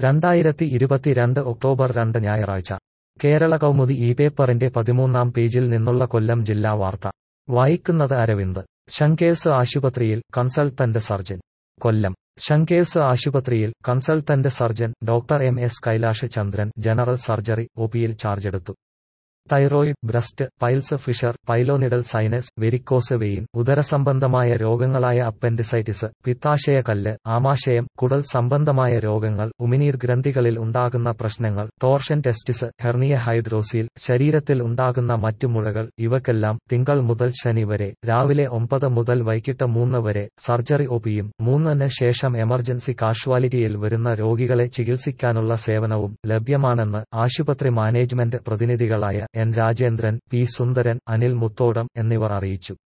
രണ്ടായിരത്തി ഇരുപത്തിരണ്ട് ഒക്ടോബർ രണ്ട് ഞായറാഴ്ച കേരള കൗമുദി ഈ പേപ്പറിന്റെ പതിമൂന്നാം പേജിൽ നിന്നുള്ള കൊല്ലം ജില്ലാ വാർത്ത വായിക്കുന്നത് അരവിന്ദ് ശങ്കേഴ്സ് ആശുപത്രിയിൽ കൺസൾട്ടന്റ് സർജൻ കൊല്ലം ശങ്കേഴ്സ് ആശുപത്രിയിൽ consultant surgeon doctor M S Kailash Chandran general surgery ഒപിയിൽ ചാർജെടുത്തു thyroid breast piles fissure pilonidal sinus varicose vein ഉദരസംബന്ധമായ രോഗങ്ങളായ അപ്പൻഡിസൈറ്റിസ് പിത്താശയ കല്ല് ആമാശയം കുടൽ സംബന്ധമായ രോഗങ്ങൾ ഉമിനീർ ഗ്രന്ഥികളിൽ ഉണ്ടാകുന്ന പ്രശ്നങ്ങൾ ടോർഷൻ ടെസ്റ്റിസ് ഹെർണിയ ഹൈഡ്രോസിൽ ശരീരത്തിൽ ഉണ്ടാകുന്ന മറ്റു മുഴകൾ ഇവക്കെല്ലാം തിങ്കൾ മുതൽ ശനി വരെ രാവിലെ ഒമ്പത് മുതൽ വൈകിട്ട് മൂന്ന് വരെ സർജറി ഒപിയും മൂന്നിന് ശേഷം എമർജൻസി കാഷ്വാലിറ്റിയിൽ വരുന്ന രോഗികളെ ചികിത്സിക്കാനുള്ള സേവനവും ലഭ്യമാണെന്ന് ആശുപത്രി മാനേജ്മെന്റ് പ്രതിനിധികളായ എൻ രാജേന്ദ്രൻ പി സുന്ദരൻ അനിൽ മുത്തോടം എന്നിവർ അറിയിച്ചു